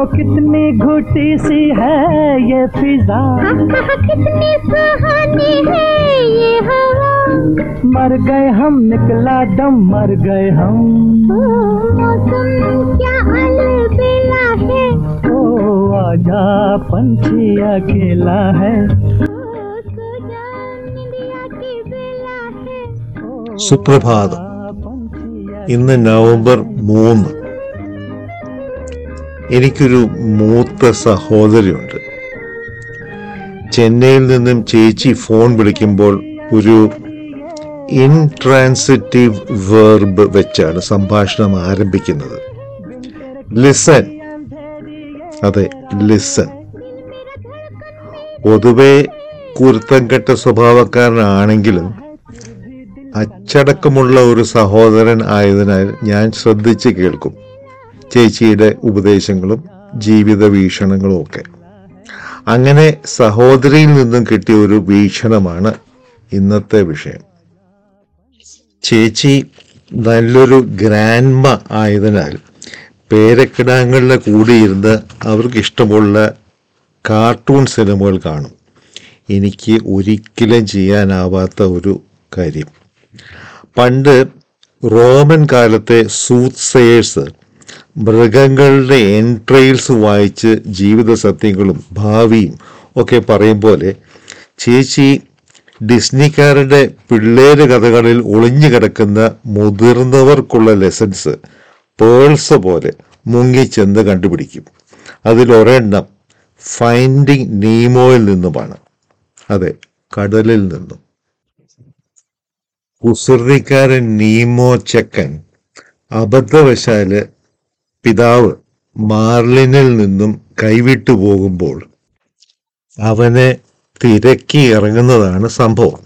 कितनी घुटी सी है ये फिजा कितनी सुहानी है ये हवा मर गए हम निकला दम मर गए हम ओ, मौसम क्या अलबेला है ओ आजा पंछी अकेला है ओ, सो जा निंदिया की बेला है ओ, സുപ്രഭാതം पंछी ഇന്ന് നവംബർ മൂന്ന് എനിക്കൊരു മൂത്ത സഹോദരിയുണ്ട് ചെന്നൈയിൽ നിന്നും ചേച്ചി ഫോൺ വിളിക്കുമ്പോൾ ഒരു ഇൻട്രാൻസിറ്റീവ് വേർബ് വെച്ചാണ് സംഭാഷണം ആരംഭിക്കുന്നത് ലിസൺ അതെ ലിസൺ പൊതുവെ കുരുത്തം കെട്ട സ്വഭാവക്കാരനാണെങ്കിലും അച്ചടക്കമുള്ള ഒരു സഹോദരൻ ആയതിനാൽ ഞാൻ ശ്രദ്ധിച്ച് കേൾക്കും ചേച്ചിയുടെ ഉപദേശങ്ങളും ജീവിത വീക്ഷണങ്ങളും ഒക്കെ അങ്ങനെ സഹോദരിയിൽ നിന്നും കിട്ടിയ ഒരു വീക്ഷണമാണ് ഇന്നത്തെ വിഷയം ചേച്ചി നല്ലൊരു ഗ്രാൻഡ്മ ആയതിനാൽ പേരക്കിടാങ്ങളുടെ കൂടിയിരുന്ന് അവർക്ക് ഇഷ്ടമുള്ള കാർട്ടൂൺ സിനിമകൾ കാണും എനിക്ക് ഒരിക്കലും ചെയ്യാനാവാത്ത ഒരു കാര്യം പണ്ട് റോമൻ കാലത്തെ സൂത്ത്സേഴ്സ് മൃഗങ്ങളുടെ എൻട്രെയിൽസ് വായിച്ച് ജീവിത സത്യങ്ങളും ഭാവിയും ഒക്കെ പറയും പോലെ ചേച്ചി ഡിസ്നിക്കാരുടെ പിള്ളേര് കഥകളിൽ ഒളിഞ്ഞു കിടക്കുന്ന മുതിർന്നവർക്കുള്ള ലെസൺസ് പേൾസ് പോലെ മുങ്ങിച്ചെന്ന് കണ്ടുപിടിക്കും അതിലൊരെണ്ണം ഫൈൻഡിങ് നീമോയിൽ നിന്നുമാണ് അതെ കടലിൽ നിന്നും കുസൃതിക്കാരൻ നീമോ ചെക്കൻ അബദ്ധവശാല് പിതാവ് മാർലിനിൽ നിന്നും കൈവിട്ടു പോകുമ്പോൾ അവനെ തിരക്കി ഇറങ്ങുന്നതാണ് സംഭവം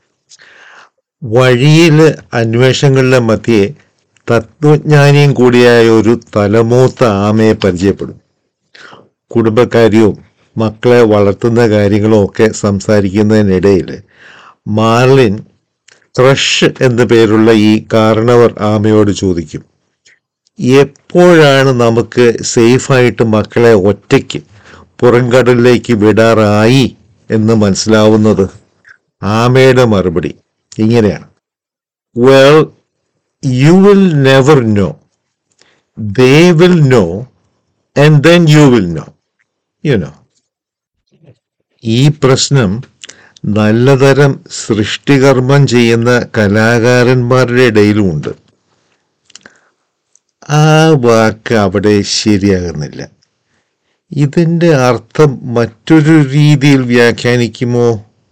വഴിയില് അന്വേഷണങ്ങളുടെ മധ്യേ തത്വജ്ഞാനിയും കൂടിയായ ഒരു തലമൂത്ത ആമയെ പരിചയപ്പെടും കുടുംബക്കാരിയും മക്കളെ വളർത്തുന്ന കാര്യങ്ങളും ഒക്കെ സംസാരിക്കുന്നതിനിടയിൽ മാർലിൻ ത്രഷ് എന്ന പേരുള്ള ഈ കാരണവർ ആമയോട് ചോദിക്കും എപ്പോഴാണ് നമുക്ക് സേഫായിട്ട് മക്കളെ ഒറ്റയ്ക്ക് പുറംകടലിലേക്ക് വിടാറായി എന്ന് മനസ്സിലാവുന്നത് ആമയുടെ മറുപടി ഇങ്ങനെയാണ് well you will never know they will know and then you will know you know ഈ പ്രശ്നം നല്ലതരം സൃഷ്ടികർമ്മം ചെയ്യുന്ന കലാകാരന്മാരുടെ ഇടയിലുമുണ്ട് ആ വാക്ക് അവിടെ ശരിയാകുന്നില്ല ഇതിൻ്റെ അർത്ഥം മറ്റൊരു രീതിയിൽ വ്യാഖ്യാനിക്കുമോ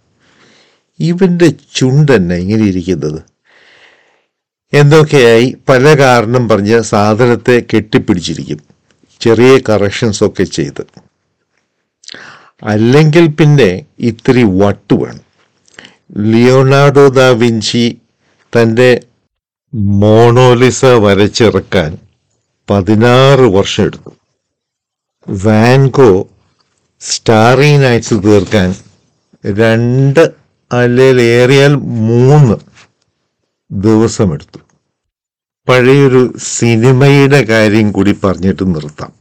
ഇവന്റെ ചുണ്ടെന്നെ ഇങ്ങനെ ഇരിക്കുന്നത് എന്തൊക്കെയായി പല കാരണം പറഞ്ഞ് സാധനത്തെ കെട്ടിപ്പിടിച്ചിരിക്കും ചെറിയ കറക്ഷൻസ് ഒക്കെ ചെയ്ത് അല്ലെങ്കിൽ പിന്നെ ഇത്തിരി വട്ട് വേണം ലിയോണാർഡോ ദാ വിഞ്ചി തൻ്റെ മോണോലിസ വരച്ചിറക്കാൻ പതിനാറ് വർഷം എടുത്തു വാൻകോ സ്റ്റാറി നൈറ്റ്സ് തീർക്കാൻ രണ്ട് അല്ലെങ്കിൽ ഏറിയാൽ മൂന്ന് ദിവസമെടുത്തു പഴയൊരു സിനിമയുടെ കാര്യം കൂടി പറഞ്ഞിട്ട് നിർത്താം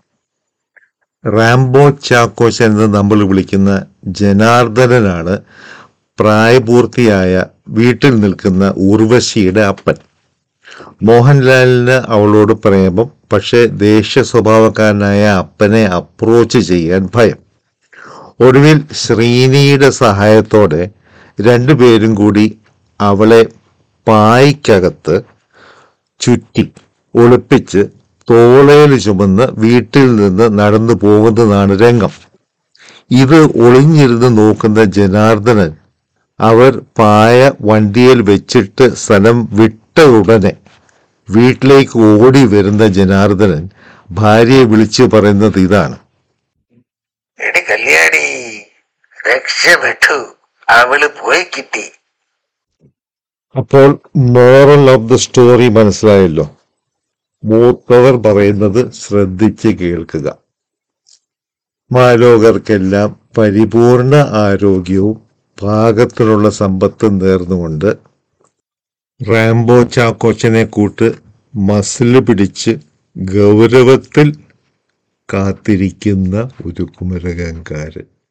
റാംബോ ചാക്കോസ് എന്ന് നമ്മൾ വിളിക്കുന്ന ജനാർദ്ദനനാണ് പ്രായപൂർത്തിയായ വീട്ടിൽ നിൽക്കുന്ന ഉർവശിയുടെ അപ്പൻ മോഹൻലാലിന് അവളോട് പ്രേമം പക്ഷെ ദേഷ്യ സ്വഭാവക്കാരനായ അപ്പനെ അപ്രോച്ച് ചെയ്യാൻ ഭയം ഒടുവിൽ ശ്രീനിയുടെ സഹായത്തോടെ രണ്ടുപേരും കൂടി അവളെ പായ്ക്കകത്ത് ചുറ്റി ഒളിപ്പിച്ച് തോളയിൽ ചുമന്ന് വീട്ടിൽ നിന്ന് നടന്നു പോകുന്നതാണ് രംഗം ഇത് ഒളിഞ്ഞിരുന്ന് നോക്കുന്ന ജനാർദ്ദനൻ അവർ പായ വണ്ടിയിൽ വെച്ചിട്ട് സ്ഥലം വിട്ട ഉടനെ വീട്ടിലേക്ക് ഓടി വരുന്ന ജനാർദ്ദനൻ ഭാര്യയെ വിളിച്ചു പറയുന്നത് ഇതാണ് എടി കല്യാണി രക്ഷപ്പെട്ടു അവള് പോയി കിട്ടി അപ്പോൾ മോറൽ ഓഫ് ദ സ്റ്റോറി മനസ്സിലായല്ലോ മൂത്തവർ പറയുന്നത് ശ്രദ്ധിച്ച് കേൾക്കുക മാലോകർക്കെല്ലാം പരിപൂർണ ആരോഗ്യവും പാകത്തിനുള്ള സമ്പത്തും നേർന്നുകൊണ്ട് റാംബോ ചാക്കോച്ചനെ കൂട്ട് മസില് പിടിച്ച് ഗൗരവത്തിൽ കാത്തിരിക്കുന്ന ഒരു കുമരകങ്കാരൻ